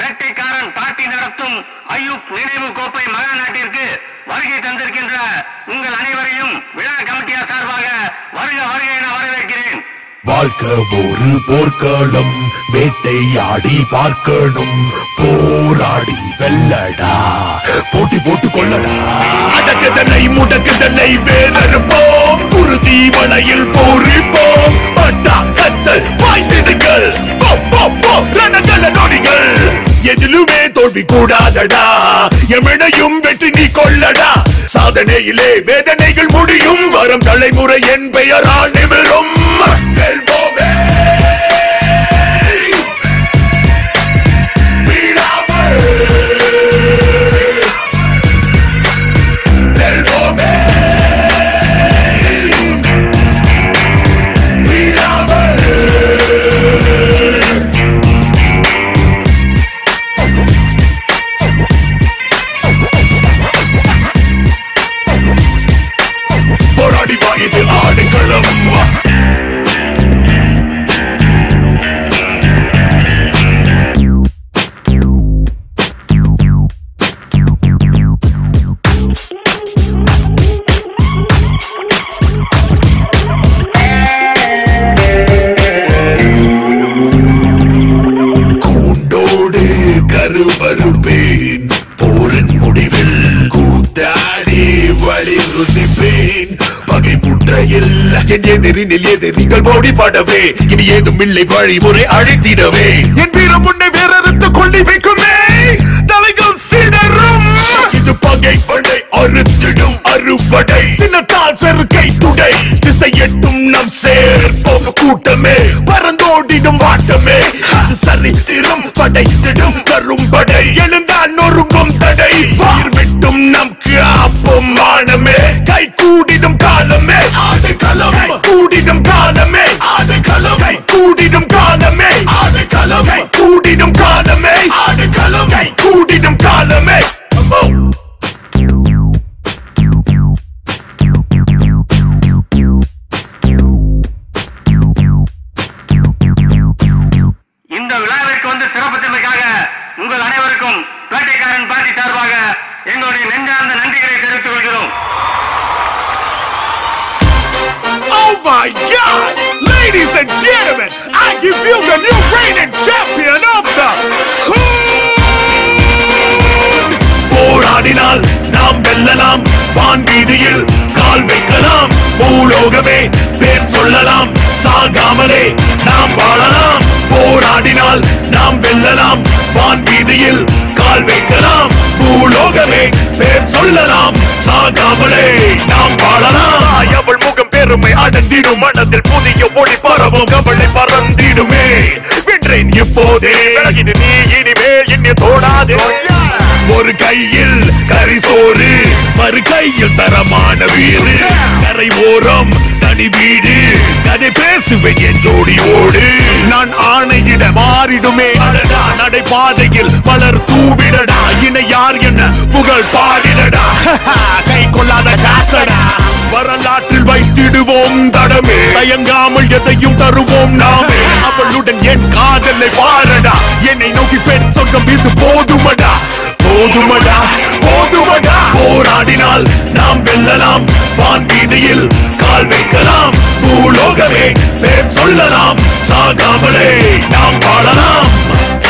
வேட்டைக்காரன் பாட்டி நடத்தும் ஐயூப் நினைவு கோப்பை மகா நாட்டிற்கு வருகை தந்திருக்கின்ற உங்கள் அனைவரையும் விழா கமிட்டியார் சார்பாக வருக வருக என வரவேற்கிறேன் வாழ்க்கை ஒரு போர்க்களம் வேட்டையாடி பார்க்கணும் போராடி வெல்லடா போட்டி போட்டு கொள்ளடா அடக்குதலை முடக்குதலை வேதறுப்போம் குருதி மலையில் போரிப்போம் பட்டா கத்தல் பாய்ந்திடுங்கள் போ, போ, போ, ரணகல நொடிகள் எதிலுமே தோல்வி கூடாதடா எமனையும் வெற்றி நீ கொள்ளடா சாதனையிலே வேதனைகள் முடியும் வரும் தலைமுறை என் பெயரால் நிமிரும் வெல்வோமே வீழாமல். வெல்வோமே வீழாமல். போராடி வா இது ஆடுகளம் வா கூண்டோடு கருவறுப்பேன் போரின் முடிவில் கூத்தாடி வழி ருசிப்பேன் பகை முற்றையில் என் எதிரினில் எதிரிகள் ஓடி படவே இனி ஏதும் இல்லை வழிமுறை அழைத்திடவே என் வீரம் உன்னை வேறறுத்து கொள்ளி வைக்குமே தலைகள் சிதறும் இது பகை படை அறுத்திடும் அறுபடை சின்னத்தால் செருக்கை துடை திசை எட்டும் நம் சேர் போக கூட்டமே பறந்தோடிடும் வாட்டமே அது சரித்திரும் படைத்திடும் கரும்படை எழுந்தால் நொறுங்கும் தடை வார் விட்டும் நம் காப்பும் மானமே கை கூடிடும் காலமே ஆடு களம் கை கூடிடும் காலமே ஆடு களம் கை கூடிடும் காலமே ஆடு களம் கை கூடிடும் காலமே ஆடு களம் கை கூடிடும் காலமே இந்த விழாவிற்கு வந்து சிறப்பித்தமைக்காக உங்கள் அனைவருக்கும் வேட்டைக்காரன் பாட்டி சார்பாக எங்களுடைய நெஞ்சார்ந்த நன்றிகளை தெரிவித்துக் கொள்கிறோம் Oh my God! Ladies and gentlemen, I give you the new reigning champion of the Hood! போராடினால் நாம் வெல்லலாம் வான் வீதியில் கால் வைக்கலாம் பூலோகமே பேர் சொல்லலாம் சாகாமலே நாம் வாழலாம் போராடினால் நாம் வெல்லலாம் வான் வீதியில் கால் வைக்கலாம் பூலோகமே பேர் சொல்லலாம் சாகாமலே நாம் வாழலாம் அவள் முகம் பெருமை அடர்ந்திடும் மனதில் புதிய ஒளி பரவும் கவலை பறந்திடுமே வென்றேன் இப்போதே விலகிடு நீ இனிமேல் என்னை தோடாதே ஒரு கையில் கரிசோறு மறு கையில் தரமான வீடு கரை ஓரம் தனி வீடு கதை பேசுவேன் என் ஜோடியோடு நான் ஆணையிட மாறிடுமே அடடா நடைபாதையில் பலர் தூவிடடா இணை யார் என்ன புகழ் பாடிடடா கை கொள்ளாத காசடா வரலாற்றில் வைத்திடுவோம் தடமே தயங்காமல் எதையும் தருவோம் நாமே அவளுடன் என் காதலை பாரடா என்னை நோக்கி பெண் சொர்க்கம் இது போதுமடா போதுமடா போதுமடா போராடினால் நாம் வெல்லலாம் வான் வீதியில் கால் வைக்கலாம் பூலோகமே பேர் சொல்லலாம் சாகாமலே நாம் வாழலாம்